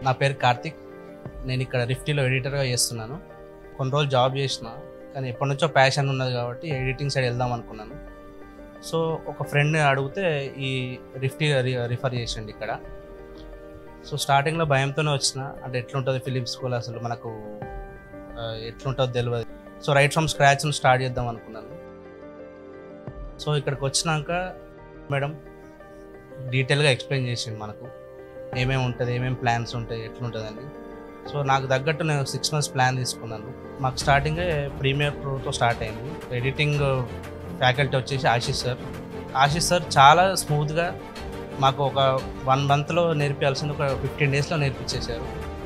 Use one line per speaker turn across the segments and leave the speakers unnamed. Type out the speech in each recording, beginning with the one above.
నా పేరు కార్తిక్ నేను ఇక్కడ రిఫ్టీలో ఎడిటర్గా చేస్తున్నాను కొన్ని రోజులు జాబ్ చేసిన కానీ ఎప్పటి నుంచో ప్యాషన్ ఉన్నది కాబట్టి ఎడిటింగ్ సైడ్ వెళ్దాం అనుకున్నాను సో ఒక ఫ్రెండ్ అడిగితే ఈ రిఫ్టీ రిఫర్ చేసిండు ఇక్కడ సో స్టార్టింగ్లో భయంతోనే వచ్చిన అంటే ఎట్లుంటుంది ఫిలిం స్కూల్ అసలు మనకు ఆ, ఎట్లుంటుందో తెలియదు so right from scratch start చేద్దాం అనుకున్నాను సో ఇక్కడికి వచ్చినాక మేడం డీటెయిల్గా ఎక్స్ప్లెయిన్ చేసిండు మనకు ఏమేమి ఉంటుంది ఏమేమి ప్లాన్స్ ఉంటాయి ఎట్లుంటుందని సో నాకు తగ్గట్టు నేను సిక్స్ మంత్స్ ప్లాన్ తీసుకున్నాను మాకు స్టార్టింగే ప్రీమియర్ ప్రోతో స్టార్ట్ అయింది ఎడిటింగ్ ఫ్యాకల్టీ వచ్చేసి ఆశీష్ సార్ ఆశీష్ సార్ చాలా స్మూత్గా మాకు ఒక వన్ మంత్లో నేర్పించాల్సింది ఒక ఫిఫ్టీన్ డేస్లో నేర్పించేశారు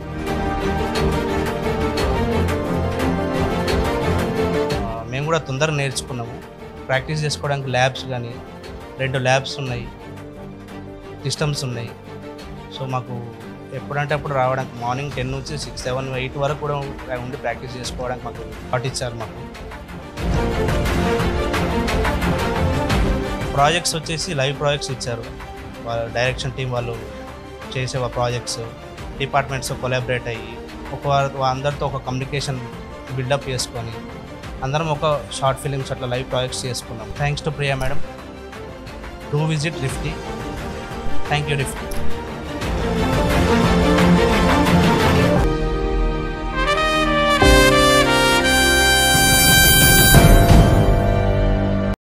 ఆ, మేము కూడా తొందరగా నేర్చుకున్నాము ప్రాక్టీస్ చేసుకోవడానికి ల్యాబ్స్ కానీ రెండు ల్యాబ్స్ ఉన్నాయి సిస్టమ్స్ ఉన్నాయి సో మాకు ఎప్పుడంటే అప్పుడు రావడానికి మార్నింగ్ టెన్ నుంచి సిక్స్ సెవెన్ ఎయిట్ వరకు కూడా ఉండి ప్రాక్టీస్ చేసుకోవడానికి మాకు పట్టించారు మాకు ప్రాజెక్ట్స్ వచ్చేసి లైవ్ ప్రాజెక్ట్స్ ఇచ్చారు వాళ్ళ డైరెక్షన్ టీం వాళ్ళు చేసే ప్రాజెక్ట్స్ డిపార్ట్మెంట్స్ కొలాబరేట్ అయ్యి ఒక వా- అందరితో ఒక కమ్యూనికేషన్ బిల్డప్ చేసుకొని అందరం ఒక షార్ట్ ఫిలిమ్స్ అట్లా లైవ్ ప్రాజెక్ట్స్ చేసుకున్నాం thanks to Priya madam do visit రిఫ్టీ థ్యాంక్ యూ రిఫ్టీ